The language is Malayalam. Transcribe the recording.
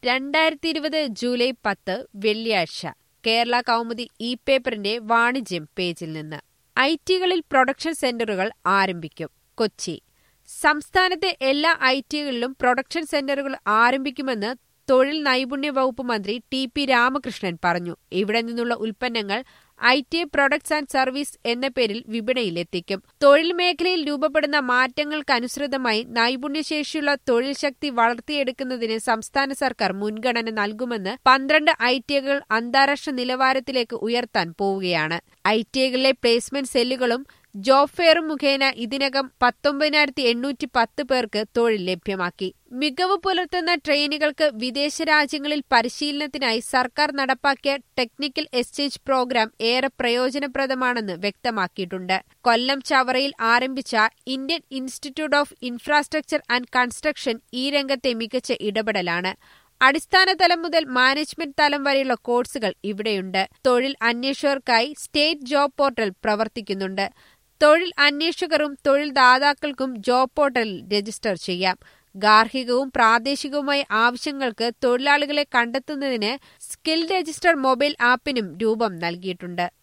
രണ്ടായിരത്തി ഇരുപത് ജൂലൈ പത്ത് വെള്ളിയാഴ്ച കേരള കൗമുദി ഇ പേപ്പറിന്റെ വാണിജ്യം പേജിൽ നിന്ന് ഐ ടികളിൽ പ്രൊഡക്ഷൻ സെന്ററുകൾ ആരംഭിക്കും കൊച്ചി സംസ്ഥാനത്തെ എല്ലാ ഐ ടികളിലും പ്രൊഡക്ഷൻ സെന്ററുകൾ ആരംഭിക്കുമെന്ന് തൊഴിൽ നൈപുണ്യ വകുപ്പ് മന്ത്രി ടി പി രാമകൃഷ്ണൻ പറഞ്ഞു ഇവിടെ നിന്നുള്ള ഉൽപ്പന്നങ്ങൾ I T products and service എന്ന പേരിൽ വിപണിയിലെത്തിക്കും തൊഴിൽ മേഖലയിൽ രൂപപ്പെടുന്ന മാറ്റങ്ങൾക്കനുസൃതമായി നൈപുണ്യശേഷിയുള്ള തൊഴിൽ ശക്തി വളർത്തിയെടുക്കുന്നതിന് സംസ്ഥാന സർക്കാർ മുൻഗണന നൽകുമെന്ന് പന്ത്രണ്ട് ഐ ടിഐകൾ അന്താരാഷ്ട്ര നിലവാരത്തിലേക്ക് ഉയർത്താൻ പോവുകയാണ് ഐ ടിഐകളിലെ പ്ലേസ്മെന്റ് സെല്ലുകളും ജോബ് ഫെയറും മുഖേന ഇതിനകം പത്തൊമ്പതിനായിരത്തി എണ്ണൂറ്റി പത്ത് പേർക്ക് തൊഴിൽ ലഭ്യമാക്കി മികവ് പുലർത്തുന്ന ട്രെയിനികൾക്ക് വിദേശ രാജ്യങ്ങളിൽ പരിശീലനത്തിനായി സർക്കാർ നടപ്പാക്കിയ ടെക്നിക്കൽ എക്സ്ചേഞ്ച് പ്രോഗ്രാം ഏറെ പ്രയോജനപ്രദമാണെന്ന് വ്യക്തമാക്കിയിട്ടുണ്ട് കൊല്ലം ചവറയിൽ ആരംഭിച്ച Indian institute of infrastructure and construction ഈ രംഗത്തെ മികച്ച ഇടപെടലാണ് അടിസ്ഥാന തലം മുതൽ മാനേജ്മെന്റ് തലം വരെയുള്ള കോഴ്സുകൾ ഇവിടെയുണ്ട് തൊഴിൽ അന്വേഷകർക്കായി സ്റ്റേറ്റ് ജോബ് പോർട്ടൽ പ്രവർത്തിക്കുന്നുണ്ട് തൊഴിൽ അന്വേഷകരും തൊഴിൽ ദാതാക്കൾക്കും ജോബ് പോർട്ടലിൽ രജിസ്റ്റർ ചെയ്യാം ഗാർഹികവും പ്രാദേശികവുമായ ആവശ്യങ്ങൾക്ക് തൊഴിലാളികളെ കണ്ടെത്തുന്നതിന് സ്കിൽ രജിസ്റ്റർ മൊബൈൽ ആപ്പിനും രൂപം നൽകിയിട്ടുണ്ട്